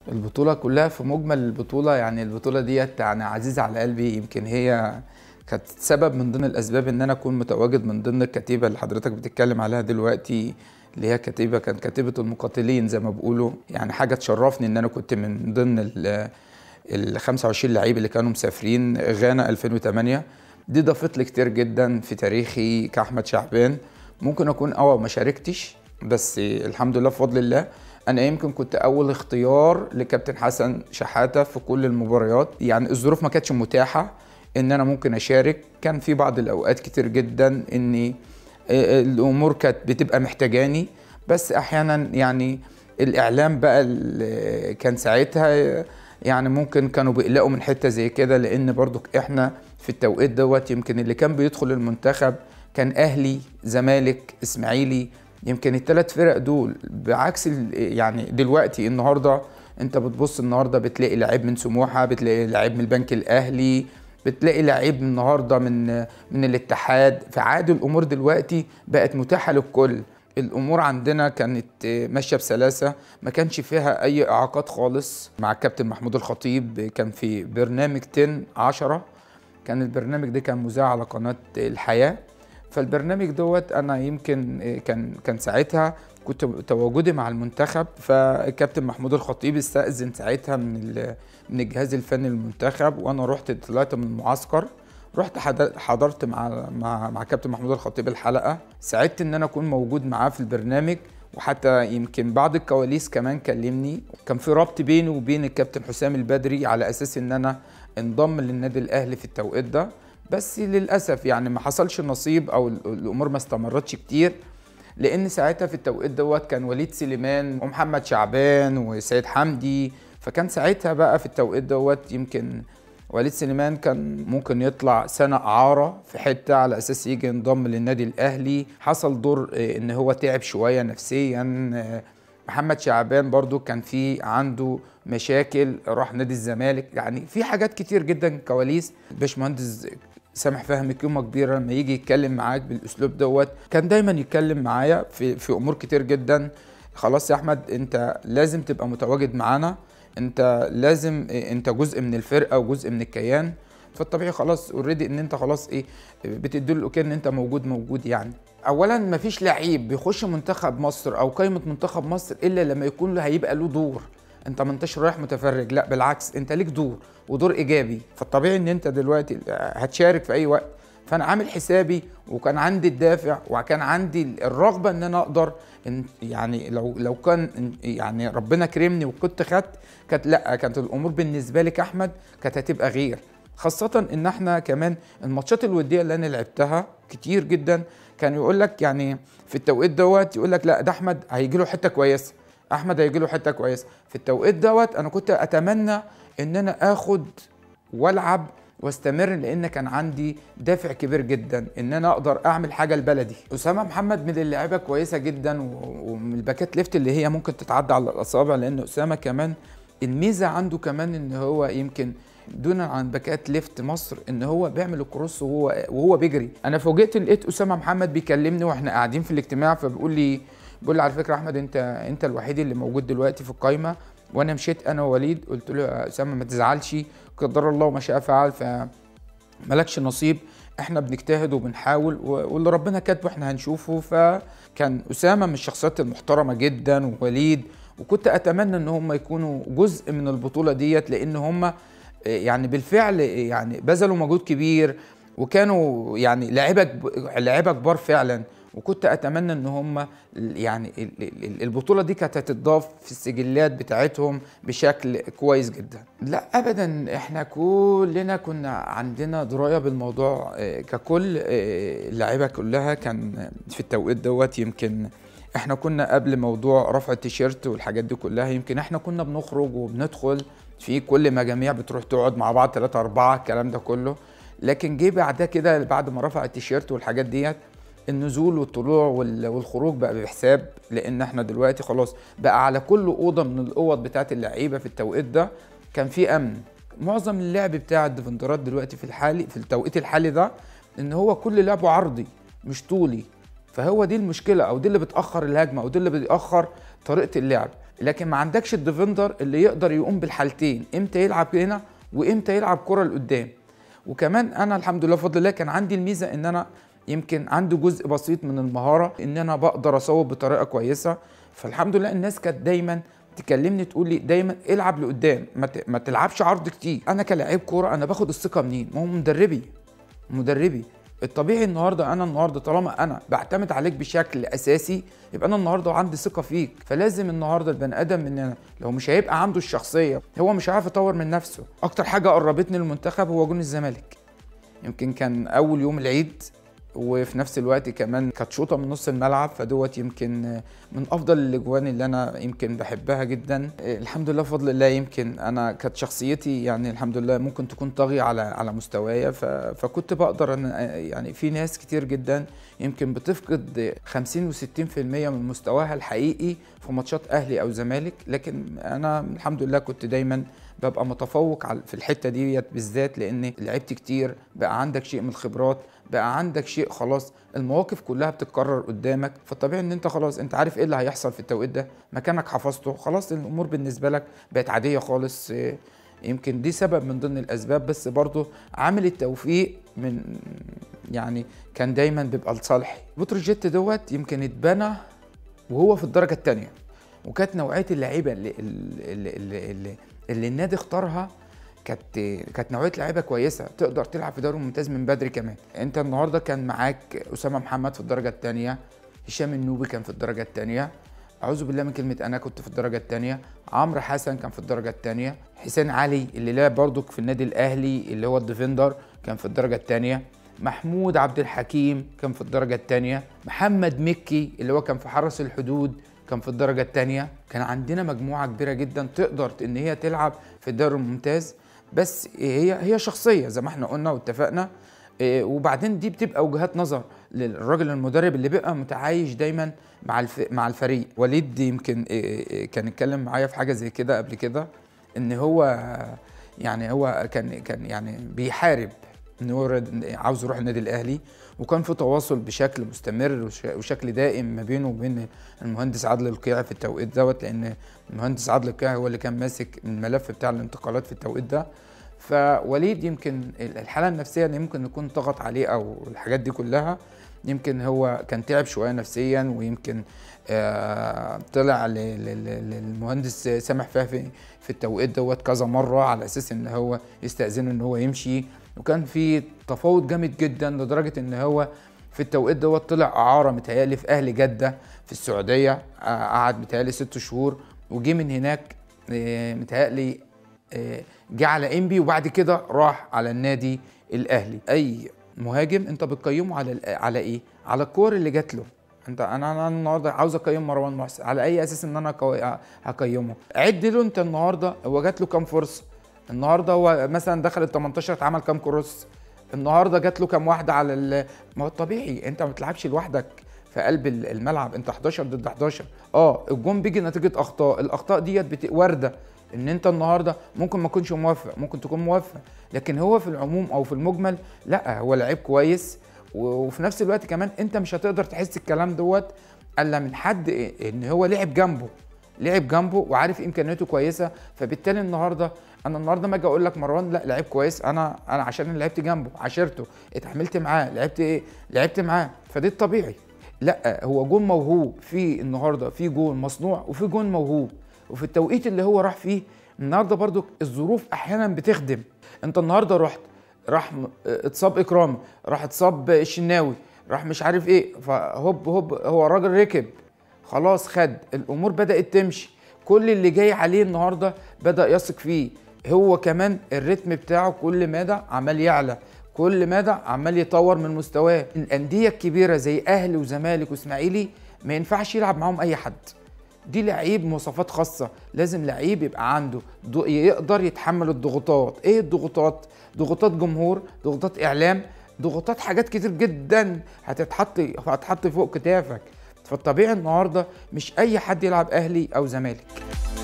البطولة كلها في مجمل البطولة يعني البطولة ديت يعني عزيزة على قلبي يمكن هي كانت سبب من ضمن الأسباب إن أنا أكون متواجد من ضمن الكتيبة اللي حضرتك بتتكلم عليها دلوقتي اللي هي كتيبة كانت كتيبة المقاتلين زي ما بيقولوا يعني حاجة تشرفني إن أنا كنت من ضمن ال ال 25 لعيب اللي كانوا مسافرين غانا 2008 دي ضافت لي كتير جدا في تاريخي كأحمد شعبان ممكن أكون أه ما شاركتش بس الحمد لله بفضل الله انا يمكن كنت اول اختيار لكابتن حسن شحاته في كل المباريات يعني الظروف ما كانتش متاحه ان انا ممكن اشارك كان في بعض الاوقات كتير جدا اني الامور كانت بتبقى محتاجاني بس احيانا يعني الاعلام بقى اللي كان ساعتها يعني ممكن كانوا بيقلقوا من حته زي كده لان برضو احنا في التوقيت دوت يمكن اللي كان بيدخل المنتخب كان اهلي زمالك اسماعيلي يمكن الثلاث فرق دول بعكس يعني دلوقتي النهارده انت بتبص النهارده بتلاقي لعيب من سموحه بتلاقي لعيب من البنك الاهلي بتلاقي لعيب النهارده من من الاتحاد فعاد الامور دلوقتي بقت متاحه للكل الامور عندنا كانت ماشيه بسلاسه ما كانش فيها اي اعاقات خالص مع الكابتن محمود الخطيب كان في برنامج 10 10 كان البرنامج ده كان مذاع على قناه الحياه فالبرنامج دوت انا يمكن كان كان ساعتها كنت تواجدي مع المنتخب فالكابتن محمود الخطيب استأذن ساعتها من من الجهاز الفني للمنتخب وانا رحت طلعت من المعسكر رحت حضرت مع مع مع كابتن محمود الخطيب الحلقه سعدت ان انا اكون موجود معاه في البرنامج وحتى يمكن بعض الكواليس كمان كلمني كان في ربط بيني وبين الكابتن حسام البدري على اساس ان انا انضم للنادي الاهلي في التوقيت ده بس للاسف يعني ما حصلش نصيب او الامور ما استمرتش كتير لان ساعتها في التوقيت دوت كان وليد سليمان ومحمد شعبان وسيد حمدي فكان ساعتها بقى في التوقيت دوت يمكن وليد سليمان كان ممكن يطلع سنة إعارة في حتة على أساس يجي ينضم للنادي الأهلي حصل دور إن هو تعب شوية نفسيا محمد شعبان برضو كان في عنده مشاكل راح نادي الزمالك يعني في حاجات كتير جدا كواليس باشمهندس سامح فهمي قيمه كبيره لما يجي يتكلم معاك بالاسلوب دوت كان دايما يتكلم معايا في في امور كتير جدا خلاص يا احمد انت لازم تبقى متواجد معانا انت لازم انت جزء من الفرقه وجزء من الكيان فالطبيعي خلاص اوريدي ان انت خلاص ايه بتدي له الاوكي ان انت موجود موجود يعني اولا مفيش لعيب بيخش منتخب مصر او قائمه منتخب مصر الا لما يكون له هيبقى له دور انت ما انتش رايح متفرج لا بالعكس انت ليك دور ودور ايجابي فالطبيعي ان انت دلوقتي هتشارك في اي وقت فانا عامل حسابي وكان عندي الدافع وكان عندي الرغبه ان انا اقدر إن يعني لو لو كان يعني ربنا كرمني وكنت خدت كانت لا كانت الامور بالنسبه لي كاحمد كانت هتبقى غير خاصة ان احنا كمان الماتشات الودية اللي انا لعبتها كتير جدا كان يقول لك يعني في التوقيت دوت يقول لك لا ده احمد هيجي له حتة كويسة احمد هيجي له حتة كويسة في التوقيت دوت انا كنت اتمنى ان انا اخد والعب واستمر لان كان عندي دافع كبير جدا ان انا اقدر اعمل حاجه لبلدي اسامه محمد من اللعيبه كويسه جدا ومن الباكات ليفت اللي هي ممكن تتعدى على الاصابع لان اسامه كمان الميزه عنده كمان ان هو يمكن دونا عن باكات ليفت مصر ان هو بيعمل الكروس وهو وهو بيجري انا فوجئت لقيت اسامه محمد بيكلمني واحنا قاعدين في الاجتماع فبيقول لي بيقول لي على فكره احمد انت انت الوحيد اللي موجود دلوقتي في القايمه وانا مشيت انا ووليد قلت له يا اسامه ما تزعلش قدر الله وما شاء فعل فملكش نصيب احنا بنجتهد وبنحاول واللي ربنا كاتبه احنا هنشوفه فكان اسامه من الشخصيات المحترمه جدا ووليد وكنت اتمنى ان هم يكونوا جزء من البطوله ديت لان هم يعني بالفعل يعني بذلوا مجهود كبير وكانوا يعني لعيبه لعيبه كبار فعلا وكنت اتمنى ان هم يعني البطوله دي كانت هتضاف في السجلات بتاعتهم بشكل كويس جدا لا ابدا احنا كلنا كنا عندنا درايه بالموضوع ككل اللعيبه كلها كان في التوقيت دوت يمكن احنا كنا قبل موضوع رفع التيشيرت والحاجات دي كلها يمكن احنا كنا بنخرج وبندخل في كل مجاميع بتروح تقعد مع بعض ثلاثة أربعة الكلام ده كله لكن جه بعدها كده بعد ما رفع التيشيرت والحاجات ديت النزول والطلوع والخروج بقى بحساب لان احنا دلوقتي خلاص بقى على كل اوضه من الاوض بتاعت اللعيبه في التوقيت ده كان في امن معظم اللعب بتاع الديفندرات دلوقتي في الحالي في التوقيت الحالي ده ان هو كل لعبه عرضي مش طولي فهو دي المشكله او دي اللي بتاخر الهجمه او دي اللي بيأخر طريقه اللعب لكن ما عندكش الديفندر اللي يقدر يقوم بالحالتين امتى يلعب هنا وامتى يلعب كره لقدام وكمان انا الحمد لله بفضل الله كان عندي الميزه ان انا يمكن عندي جزء بسيط من المهاره ان انا بقدر اصوب بطريقه كويسه فالحمد لله الناس كانت دايما تكلمني تقول لي دايما العب لقدام ما, ما تلعبش عرض كتير انا كلاعب كوره انا باخد الثقه منين ما هو مدربي مدربي الطبيعي النهارده انا النهارده طالما انا بعتمد عليك بشكل اساسي يبقى انا النهارده عندي ثقه فيك فلازم النهارده البني ادم مننا لو مش هيبقى عنده الشخصيه هو مش عارف يطور من نفسه اكتر حاجه قربتني للمنتخب هو جون الزمالك يمكن كان اول يوم العيد وفي نفس الوقت كمان كانت شوطه من نص الملعب فدوت يمكن من افضل الاجوان اللي انا يمكن بحبها جدا الحمد لله بفضل الله يمكن انا كانت شخصيتي يعني الحمد لله ممكن تكون طاغيه على على مستوايا فكنت بقدر ان يعني في ناس كتير جدا يمكن بتفقد 50 و60% من مستواها الحقيقي في ماتشات اهلي او زمالك لكن انا الحمد لله كنت دايما ببقى متفوق في الحته ديت بالذات لان لعبت كتير بقى عندك شيء من الخبرات بقى عندك شيء خلاص المواقف كلها بتتكرر قدامك فالطبيعي ان انت خلاص انت عارف ايه اللي هيحصل في التوقيت ده مكانك حفظته خلاص الامور بالنسبه لك بقت عاديه خالص يمكن دي سبب من ضمن الاسباب بس برضه عامل التوفيق من يعني كان دايما بيبقى لصالحي بتروجيت دوت يمكن اتبنى وهو في الدرجه الثانيه وكانت نوعيه اللعيبه اللي, اللي, اللي, اللي, اللي النادي اختارها كانت كانت نوعيه لعيبه كويسه تقدر تلعب في دوري ممتاز من بدري كمان انت النهارده كان معاك اسامه محمد في الدرجه الثانيه هشام النوبي كان في الدرجه الثانيه اعوذ بالله من كلمه انا كنت في الدرجه الثانيه عمرو حسن كان في الدرجه الثانيه حسين علي اللي لعب برضك في النادي الاهلي اللي هو الديفندر كان في الدرجه الثانيه محمود عبد الحكيم كان في الدرجه الثانيه محمد مكي اللي هو كان في حرس الحدود كان في الدرجه الثانيه كان عندنا مجموعه كبيره جدا تقدر ان هي تلعب في الدوري الممتاز بس هي هي شخصيه زي ما احنا قلنا واتفقنا وبعدين دي بتبقى وجهات نظر للراجل المدرب اللي بيبقى متعايش دايما مع الف... مع الفريق وليد يمكن كان اتكلم معايا في حاجه زي كده قبل كده ان هو يعني هو كان كان يعني بيحارب ان هو عاوز يروح النادي الاهلي وكان في تواصل بشكل مستمر وشكل دائم ما بينه وبين المهندس عادل القيعي في التوقيت دوت لان المهندس عادل القيعي هو اللي كان ماسك الملف بتاع الانتقالات في التوقيت ده فوليد يمكن الحاله النفسيه اللي ممكن يكون ضغط عليه او الحاجات دي كلها يمكن هو كان تعب شويه نفسيا ويمكن آه طلع للمهندس سامح فهمي في التوقيت دوت كذا مره على اساس ان هو يستاذنه ان هو يمشي وكان في تفاوض جامد جدا لدرجه ان هو في التوقيت دوت طلع اعاره متهيألي في اهل جده في السعوديه قعد متهيألي ست شهور وجي من هناك متهيألي جه على انبي وبعد كده راح على النادي الاهلي اي مهاجم انت بتقيمه على على ايه على الكور اللي جات له انت انا انا النهارده عاوز اقيم مروان محسن على اي اساس ان انا هقيمه عد له انت النهارده هو جات له كام فرصه النهارده هو مثلا دخل ال 18 اتعمل كام كروس النهارده جات له كام واحده على ال... ما هو الطبيعي انت ما بتلعبش لوحدك في قلب الملعب انت 11 ضد 11 اه الجون بيجي نتيجه اخطاء الاخطاء ديت بت... وارده ان انت النهارده ممكن ما تكونش موفق ممكن تكون موفق لكن هو في العموم او في المجمل لا هو لعيب كويس وفي نفس الوقت كمان انت مش هتقدر تحس الكلام دوت الا من حد ان هو لعب جنبه لعب جنبه وعارف امكانياته كويسه فبالتالي النهارده انا النهارده ما اجي اقول لك مروان لا لعيب كويس انا انا عشان انا لعبت جنبه عاشرته اتعاملت معاه لعبت ايه لعبت معاه فده الطبيعي لا هو جون موهوب في النهارده في جون مصنوع وفي جون موهوب وفي التوقيت اللي هو راح فيه النهارده برضو الظروف احيانا بتخدم انت النهارده رحت راح اتصاب اكرامي راح اتصاب الشناوي راح مش عارف ايه فهوب هوب هو الراجل ركب خلاص خد الامور بدات تمشي كل اللي جاي عليه النهارده بدا يثق فيه هو كمان الريتم بتاعه كل مدى عمال يعلى كل مدى عمال يطور من مستواه الانديه الكبيره زي اهلي وزمالك واسماعيلي ما ينفعش يلعب معاهم اي حد دي لعيب مواصفات خاصة لازم لعيب يبقى عنده يقدر يتحمل الضغوطات ايه الضغوطات ضغوطات جمهور ضغوطات اعلام ضغوطات حاجات كتير جدا هتتحط هتحط فوق كتافك فالطبيعي النهارده مش اي حد يلعب اهلي او زمالك